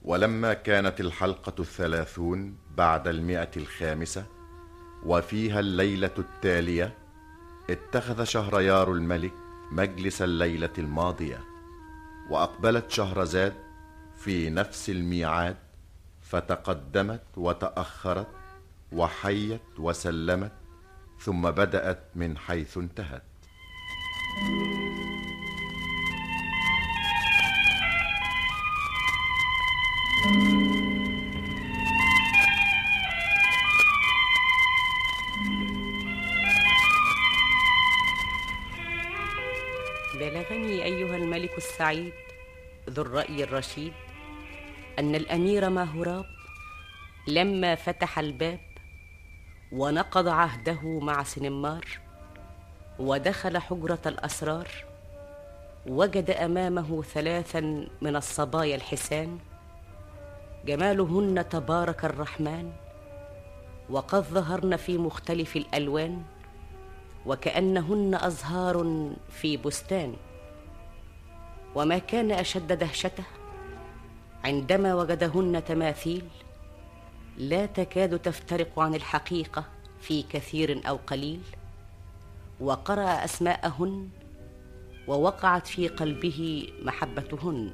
ولما كانت الحلقة الثلاثون بعد المئة الخامسة وفيها الليلة التالية اتخذ شهريار الملك مجلس الليلة الماضية وأقبلت شهرزاد في نفس الميعاد فتقدمت وتأخرت وحيت وسلمت ثم بدأت من حيث انتهت بلغني أيها الملك السعيد ذو الرأي الرشيد أن الأمير ماهوراب لما فتح الباب ونقض عهده مع سنمار ودخل حجرة الأسرار وجد أمامه ثلاثا من الصبايا الحسان جمالهن تبارك الرحمن وقد ظهرن في مختلف الألوان وكأنهن أزهار في بستان وما كان أشد دهشته عندما وجدهن تماثيل لا تكاد تفترق عن الحقيقة في كثير أو قليل وقرأ أسماءهن ووقعت في قلبه محبتهن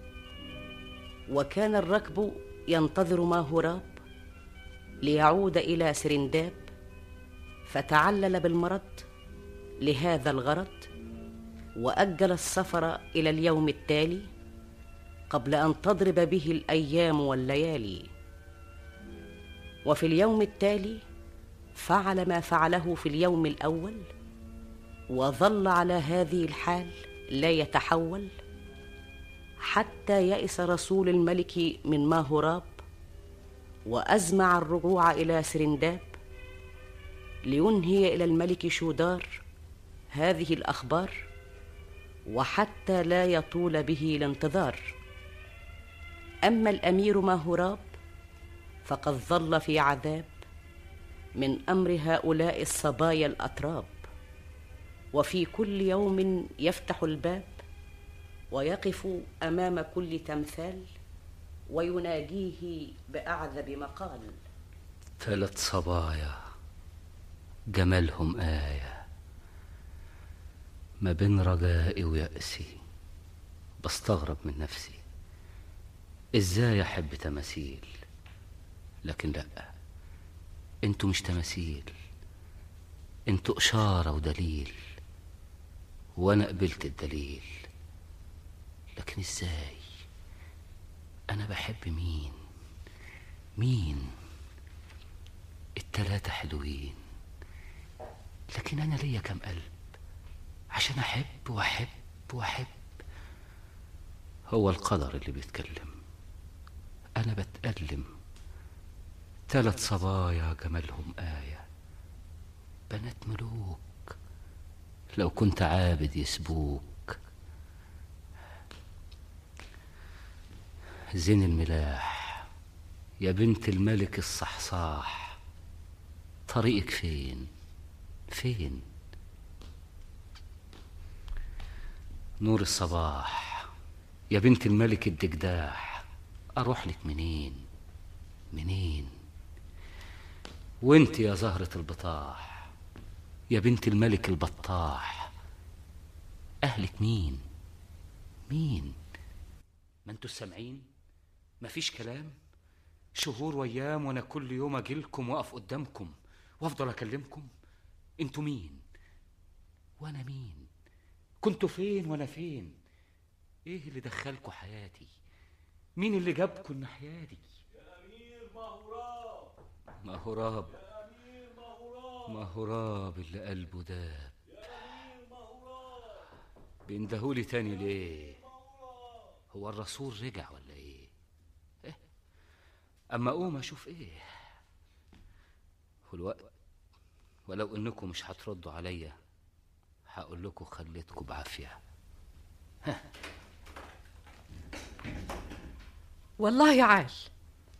وكان الركب ينتظر ماهوراب ليعود إلى سرنداب فتعلل بالمرض لهذا الغرض واجل السفر الى اليوم التالي قبل ان تضرب به الايام والليالي وفي اليوم التالي فعل ما فعله في اليوم الاول وظل على هذه الحال لا يتحول حتى يئس رسول الملك من ماهوراب وازمع الرجوع الى سرنداب لينهي الى الملك شودار هذه الاخبار وحتى لا يطول به الانتظار اما الامير ماهوراب فقد ظل في عذاب من امر هؤلاء الصبايا الاتراب وفي كل يوم يفتح الباب ويقف امام كل تمثال ويناجيه باعذب مقال ثلاث صبايا جمالهم آية ما بين رجائي ويأسي بستغرب من نفسي ازاي احب تماثيل لكن لا انتوا مش تماثيل انتوا اشارة ودليل وانا قبلت الدليل لكن ازاي انا بحب مين مين التلاتة حلوين لكن أنا ليا كم قلب عشان أحب وأحب وأحب هو القدر اللي بيتكلم أنا بتألم تلات صبايا جمالهم آية بنات ملوك لو كنت عابد يسبوك زين الملاح يا بنت الملك الصحصاح طريقك فين فين نور الصباح يا بنت الملك الدجداح اروح لك منين منين وانت يا زهرة البطاح يا بنت الملك البطاح اهلك مين مين ما انتوا سامعين مفيش كلام شهور وايام وانا كل يوم اجيلكم واقف قدامكم وافضل اكلمكم انتوا مين وانا مين كنتوا فين وانا فين ايه اللي دخلكوا حياتي مين اللي جابكوا الناحيه دي يا أمير مهراب مهراب يا أمير مهراب مهراب اللي قلبه داب يا أمير مهراب بيندهولي تاني ليه هو الرسول رجع ولا ايه إيه؟ اما اقوم اشوف ايه والوقت ولو انكم مش هتردوا عليا هقول لكم خليتكم بعافيه والله عال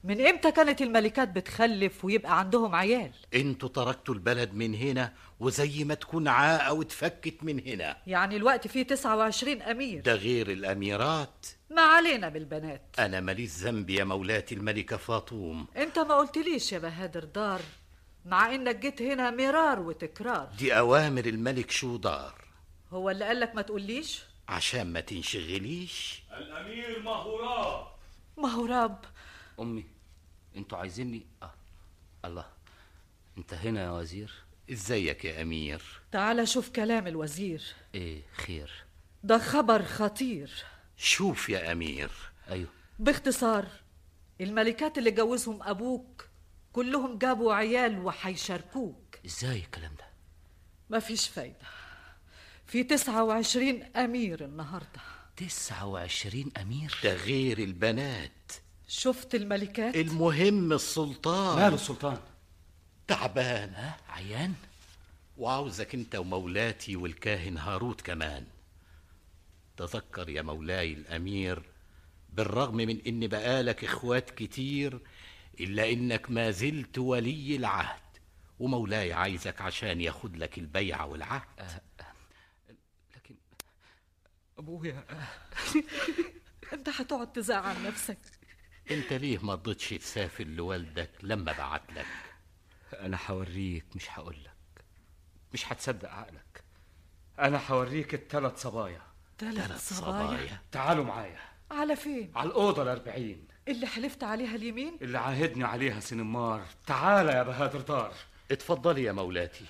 من امتى كانت الملكات بتخلف ويبقى عندهم عيال انتوا تركتوا البلد من هنا وزي ما تكون عاقة واتفكت من هنا يعني الوقت فيه 29 امير ده غير الأميرات ما علينا بالبنات أنا ماليش ذنب يا مولاتي الملكة فاطوم انت ما قلتليش يا بهادر دار مع انك جيت هنا مرار وتكرار دي أوامر الملك شودار هو اللي قالك ما تقوليش عشان ما تنشغليش الأمير مهوراب ما هو راب امي انتوا عايزيني آه. الله انت هنا يا وزير ازيك يا أمير تعال شوف كلام الوزير ايه خير ده خبر خطير شوف يا أمير ايوه باختصار الملكات اللي جوزهم ابوك كلهم جابوا عيال وهيشاركوك ازاي الكلام ده مفيش فايدة في 29 أمير النهاردة تسعة وعشرين امير ده غير البنات شفت الملكات المهم السلطان ماله السلطان تعبان ها عيان وعاوزك انت ومولاتي والكاهن هاروت كمان تذكر يا مولاي الامير بالرغم من ان بقالك اخوات كتير الا انك ما زلت ولي العهد ومولاي عايزك عشان ياخد لك البيعة والعهد لكن أبويا أنت هتقعد تزعل نفسك انت ليه ما رضيتش تسافر لوالدك لما بعت لك انا هوريك مش هقولك مش هتصدق عقلك انا هوريك الثلاث صبايا ثلاث صبايا تعالوا معايا على فين على الاوضه الاربعين اللي حلفت عليها اليمين اللي عاهدني عليها سنمار تعالى يا بهادر دار اتفضلي يا مولاتي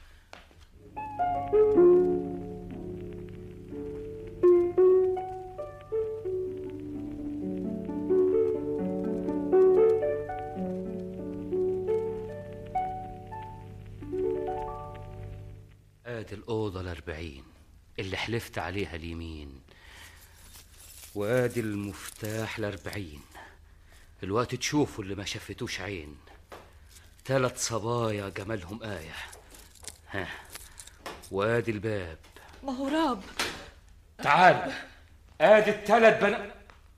ادي الأوضة الأربعين اللي حلفت عليها اليمين وادي المفتاح الأربعين الوقت تشوفوا اللي ما شفتوش عين ثلاث صبايا جمالهم آية ها وادي الباب ما هو راب تعال ادي الثلاث بنات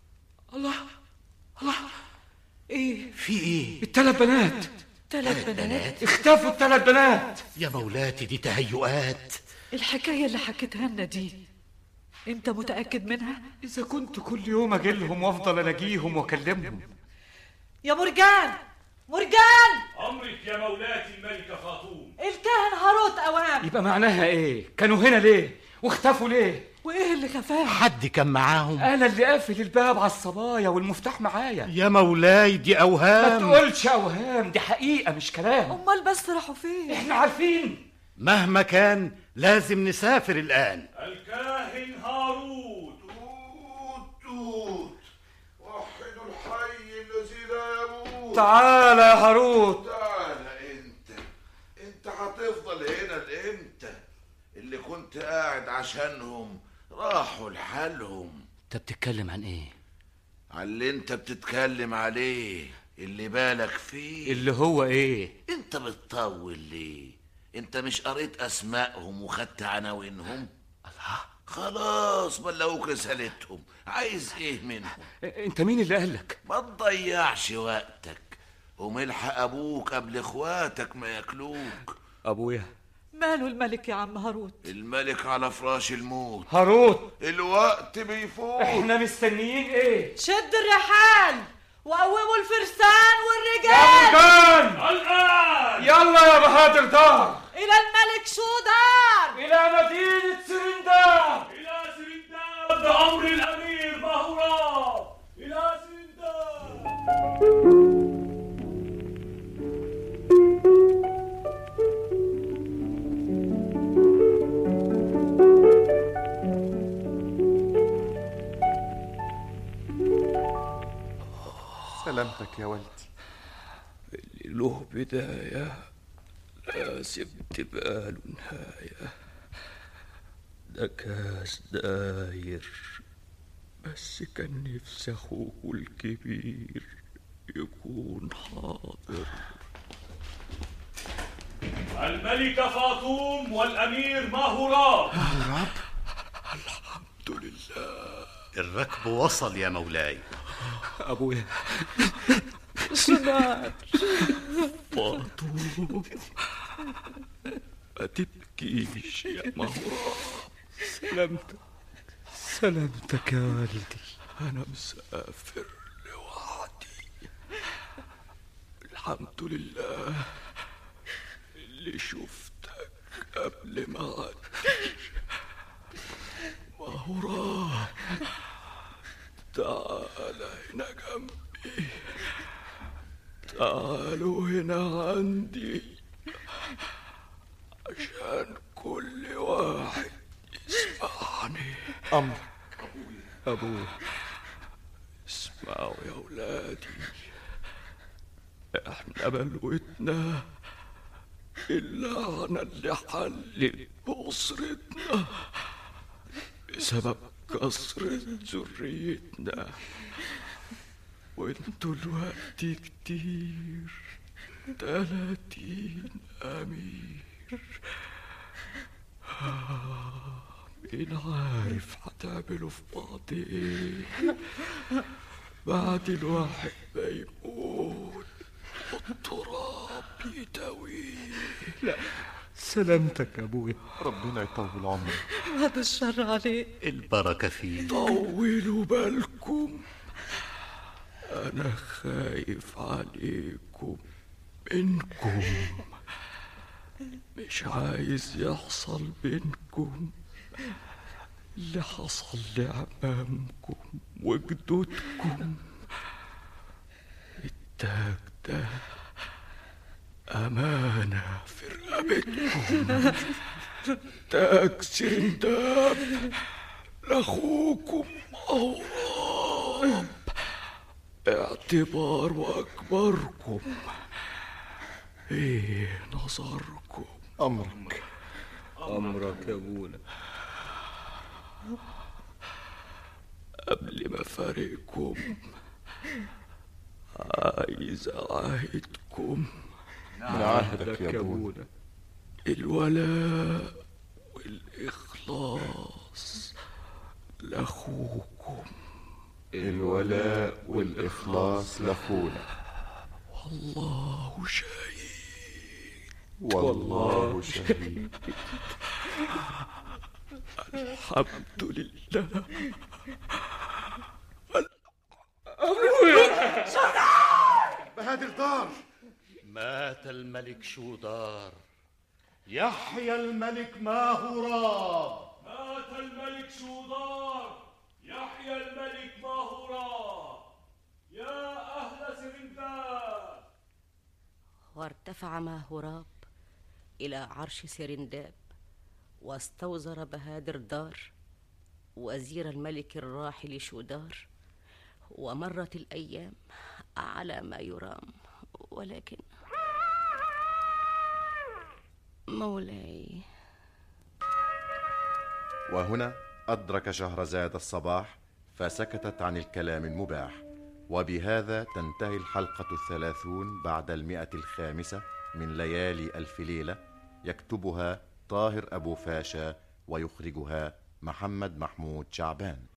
إيه في ايه الثلاث بنات ثلاث بنات اختفوا الثلاث بنات يا مولاتي دي تهيؤات الحكاية اللي حكيتها لنا دي أنت متأكد منها إذا كنت كل يوم أجي لهم وأفضل ألاقيهم وأكلمهم يا مرجان مرجان أمرك يا مولاتي الملكة خاطوم الكاهن هاروت أوام يبقى معناها إيه؟ كانوا هنا ليه؟ واختفوا ليه؟ وإيه اللي خفاه حد كان معاهم أنا اللي قافل الباب على الصبايا والمفتاح معايا يا مولاي دي ما اوهام تقولش أوهام دي حقيقة مش كلام أمال بس راحوا فين إحنا عارفين مهما كان لازم نسافر الان الكاهن هاروت توت توت وحدوا الحي الذي لا يموت تعالى يا هاروت تعالى انت انت هتفضل هنا لامتى اللي كنت قاعد عشانهم راحوا لحالهم أنت بتتكلم عن إيه؟ على اللي انت بتتكلم عليه اللي بالك فيه اللي هو إيه؟ انت بتطول ليه انت مش قريت اسمائهم وخدت عناوينهم الله خلاص بلغوك رسالتهم عايز ايه منهم أنت مين اللي قالك؟ ما تضيعش وقتك وملحق ابوك قبل اخواتك ما ياكلوك أبويا ماله الملك يا عم هاروت الملك على فراش الموت هاروت الوقت بيفوت إحنا مستنيين إيه؟ شد الرحال وقوموا الفرسان يا والرجال مرجان الآن يلا يا بهادر دار إلى الملك شودار إلى مدينة سرندار إلى سرنداب بأمر الأمير مهوراب إلى سرنداب سلامتك يا ولدي له بداية لازم تبقى له نهاية ده كاس داير بس كان نفسي أخوه الكبير يكون حاضر الملكة فاطوم والأمير مهوراب الحمد لله الركب وصل يا مولاي أبويا شنار فاطوم ما تبكيش يا مهرة سلامتك سلامتك يا والدي أنا مسافر لوحدي الحمد لله اللي شفتك قبل ما أعدي مهرة تعال هنا جنبي تعالوا هنا عندي عشان كل واحد يسمعني أمر أبوه اسمعوا يا ولادي احنا بلوتنا اللعنة اللي حلت بأسرتنا بسبب كثرة ذريتنا وانتوا الوقت كتير تلاتين أمير آه، مين عارف هتعملوا في بعض ايه بعد الواحد ما يموت والتراب يداويه لا سلامتك يا ابويا ربنا يطول عمرك هذا الشر عليك البركة فيه طولوا بالكم أنا خايف عليكم منكم مش عايز يحصل بينكم اللي حصل لعمامكم وجدودكم التاج ده أمانة في رقبتكم تاج سنداب لأخوكم أوراب اعتبار وأكبركم إيه نظركم أمرك امرك يا ابونا قبل ما فارقكم عايز أعاهدكم نعهدك يا أبونا الولاء والإخلاص لأخوكم الولاء والإخلاص لأخونا الله شهيد والله شهيد الحمد لله بهادر دار مات الملك شودار يحيى الملك ماهوراب مات الملك شودار يحيى الملك ماهورا يا أهل سرنداب وارتفع ماهوراب إلى عرش سرنداب واستوزر بهادر دار وزير الملك الراحل شودار ومرت الأيام على ما يرام ولكن مولاي وهنا أدرك شهرزاد الصباح فسكتت عن الكلام المباح وبهذا تنتهي الحلقة الثلاثون بعد المئة الخامسة من ليالي ألف ليلة يكتبها طاهر أبو فاشا ويخرجها محمد محمود شعبان